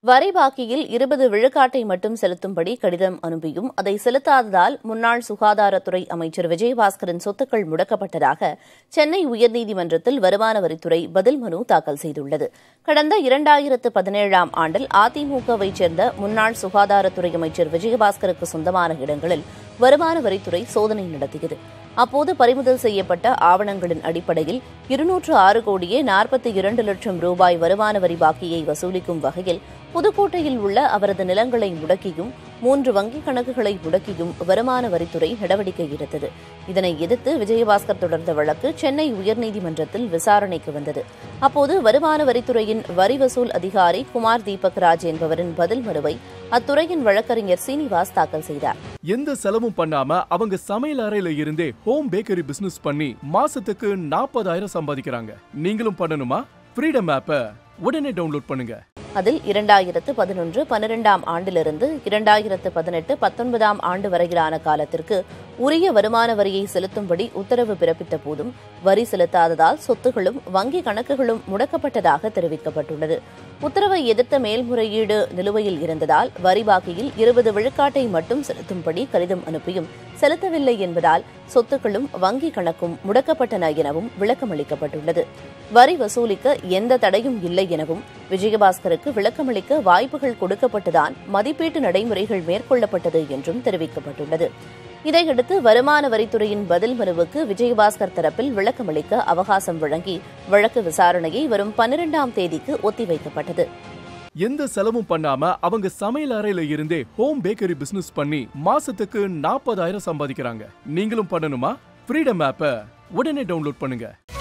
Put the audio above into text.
வரி பாக்கியில் இருபது விழுக்காட்டை மட்டும் செலுத்தும்படி கடிதம் அனுப்பியும் அதை செலுத்தாததால் முன்னாள் சுகாதாரத்துறை அமைச்சர் விஜயபாஸ்கரின் சொத்துக்கள் முடக்கப்பட்டதாக சென்னை உயர்நீதிமன்றத்தில் வருமான வரித்துறை பதில் மனு தாக்கல் செய்துள்ளது கடந்த இரண்டாயிரத்து பதினேழாம் ஆண்டில் அதிமுகவைச் சேர்ந்த முன்னாள் சுகாதாரத்துறை அமைச்சர் விஜயபாஸ்கருக்கு சொந்தமான இடங்களில் வருமான வரித்துறை சோதனை நடத்தியது அப்போது பறிமுதல் செய்யப்பட்ட ஆவணங்களின் அடிப்படையில் இருநூற்று ஆறு கோடியே நாற்பத்தி இரண்டு லட்சம் ரூபாய் வருமான வரி பாக்கியை வசூலிக்கும் வகையில் புதுக்கோட்டையில் உள்ள அவரது நிலங்களை முடக்கியும் மூன்று வங்கிக் கணக்குகளை முடக்கியும் வருமான வரித்துறை நடவடிக்கை எடுத்தது இதனை எதிர்த்து விஜயபாஸ்கர் தொடர்ந்த வழக்கு சென்னை உயர்நீதிமன்றத்தில் விசாரணைக்கு வந்தது அப்போது வருமான வரித்துறையின் வரி வசூல் அதிகாரி குமார் தீபக் ராஜ் என்பவரின் பதில் மனுவை அத்துறையின் வழக்கறிஞர் சீனிவாஸ் தாக்கல் செய்தார் எந்த செலவும் பண்ணாம அவங்க சமையல் அறையில இருந்தே ஹோம் பேக்கரி பிசினஸ் பண்ணி மாசத்துக்கு நாற்பதாயிரம் சம்பாதிக்கிறாங்க நீங்களும் பண்ணணுமா ஃப்ரீடம் ஆப்பை உடனே டவுன்லோட் பண்ணுங்க அதில் இரண்டாயிரத்து பதினொன்று பன்னிரெண்டாம் ஆண்டிலிருந்து இரண்டாயிரத்து பதினெட்டு பத்தொன்பதாம் ஆண்டு வரையிலான காலத்திற்கு உரிய வருமான வரியை செலுத்தும்படி உத்தரவு பிறப்பித்த போதும் வரி செலுத்தாததால் சொத்துகளும் வங்கி கணக்குகளும் முடக்கப்பட்டதாக தெரிவிக்கப்பட்டுள்ளது உத்தரவை எதிர்த்த மேல்முறையீடு நிலுவையில் இருந்ததால் வரி பாக்கியில் இருபது விழுக்காட்டை மட்டும் செலுத்தும்படி கடிதம் அனுப்பியும் செலுத்தவில்லை என்பதால் சொத்துக்களும் வங்கி கணக்கும் முடக்கப்பட்டன எனவும் விளக்கமளிக்கப்பட்டுள்ளது வரி வசூலிக்க எந்த தடையும் இல்லை எனவும் விஜயபாஸ்கருக்கு விளக்கமளிக்க வாய்ப்புகள் கொடுக்கப்பட்டுதான் மதிப்பீட்டு நடைமுறைகள் மேற்கொள்ளப்பட்டது என்றும் தெரிவிக்கப்பட்டுள்ளது இதையடுத்து வருமான வரித்துறையின் பதில் மனுவுக்கு விஜயபாஸ்கர் தரப்பில் விளக்கமளிக்க அவகாசம் வழங்கி வழக்கு விசாரணையை வரும் பன்னிரெண்டாம் தேதிக்கு ஒத்திவைக்கப்பட்டது எந்த செலவும் பண்ணாம அவங்க சமையல் அறையில இருந்தே ஹோம் பேக்கரி பிசினஸ் பண்ணி மாசத்துக்கு நாற்பதாயிரம் சம்பாதிக்கிறாங்க நீங்களும் பண்ணணுமா ஃப்ரீடம் ஆப்பை உடனே டவுன்லோட் பண்ணுங்க